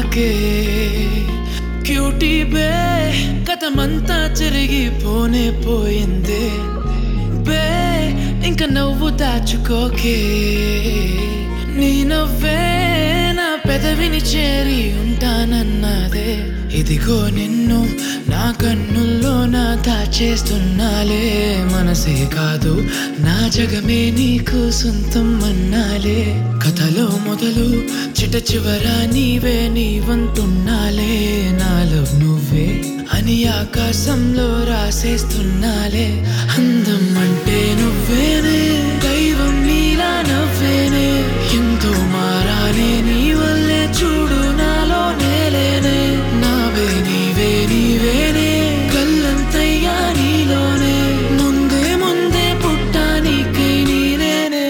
మాకే క్యూటీ బే కథమంతా చెరిగిపోనే పోయిందే బే ఇంక నవ్వు దాచుకోకే నీ నవ్వే నా పెదవిని చేరి ఉంటానన్నదే ఇదిగో నిన్ను నా కన్నుల్లో నా దాచేస్తున్నాలే మనసే కాదు నా జగమే నీకు సొంతం అన్నాలే కథలో మొదలు చిట చివర నీవే నీవంటున్నాలే నాలో నువ్వే అని ఆకాశంలో రాసేస్తున్నాలే అందం అంటే నువ్వేనే దైవం నీలా నవ్వేనే ఎంతో మారానే నీ వల్లే చూడు నాలో నేలేనే నావే నీవే నీవేనే కళ్ళంతయ్యా నీలోనే ముందే ముందే పుట్టానికై నీనేనే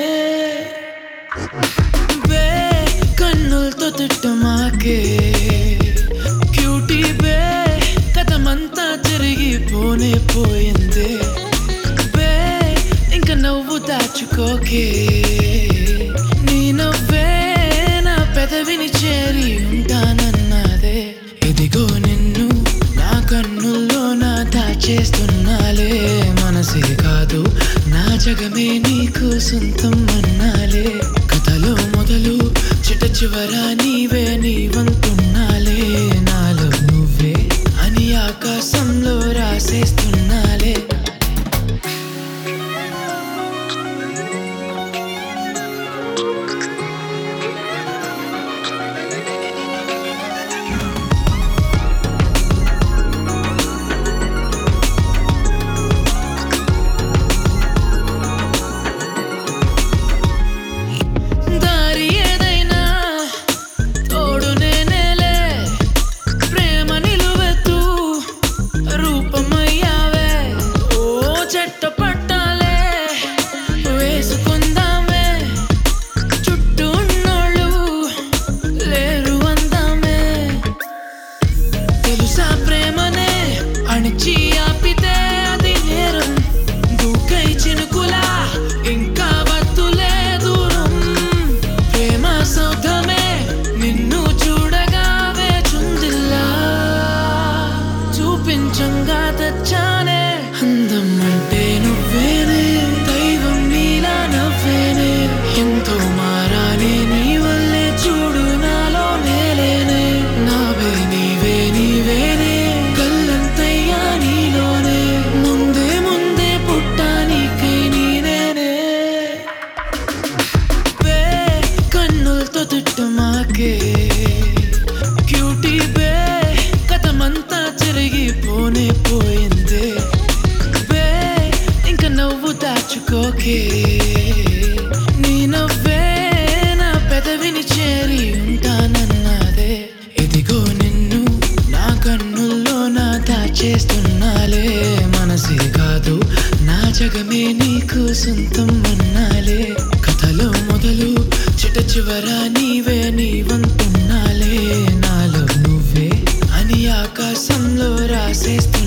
బే కన్నులతో తిట్టు మాకే క్యూటీ బే కథమంతా తిరిగిపోనే పోయిందే బే ఇంక నవ్వు దాచుకోకే నీ నవ్వే నా పెదవిని చేరి ఉంటానన్నదే ఇదిగో నిన్ను నా కన్నుల్లో నా దాచేస్తున్నాలే మనసే కాదు నా జగమే నీకు సొంతం అన్నాలే కథలో మొదలు చిట చివర నీవే నీవంటున్నాలే నాలో నువ్వే అని ఆకాశంలో రాసేస్తున్నాలే దారి ఏదైనా తోడు నేనేలే ప్రేమ నిలువెత్తు రూపమయ్యావే ఓ చెట్ట పట్టాలే వేసుకుందామే చుట్టూ ఉన్నోళ్ళు లేరు అందామే తెలుసా ప్రేమనే అణిచి ఆపితే అది నేరం దూకై చినుకులా ఇంకా వద్దులే దూరం ప్రేమ సౌధమే నిన్ను చూడగా వేచుందిల్లా చూపించంగా తెచ్చానే అందం అంటే నువ్వేనే దైవం నీలా నవ్వేనే ఎంతో మారానే నీ వల్లే చూడు నాలో నేలేనే నావే నీవే నీవేనే కళ్ళంతయ్యా నీలోనే ముందే ముందే పుట్టానికై నీనేనే బే కన్నులతో తిట్టు మాకే క్యూటీ బే కథమంతా తిరిగిపోనే పోయిందే బే ఇంక నవ్వు దాచుకోకే నీ నవ్వే నా పెదవిని చేరి ఉంటానన్నదే ఇదిగో నిన్ను నా కన్నుల్లో నా దాచేస్తున్నాలే మనసే కాదు నా జగమే నీకు సొంతం అన్నాలే కథలో మొదలు చిట చివర నీవే నీవంటున్నాలే నాలో నువ్వే అని ఆకాశంలో రాసేస్తా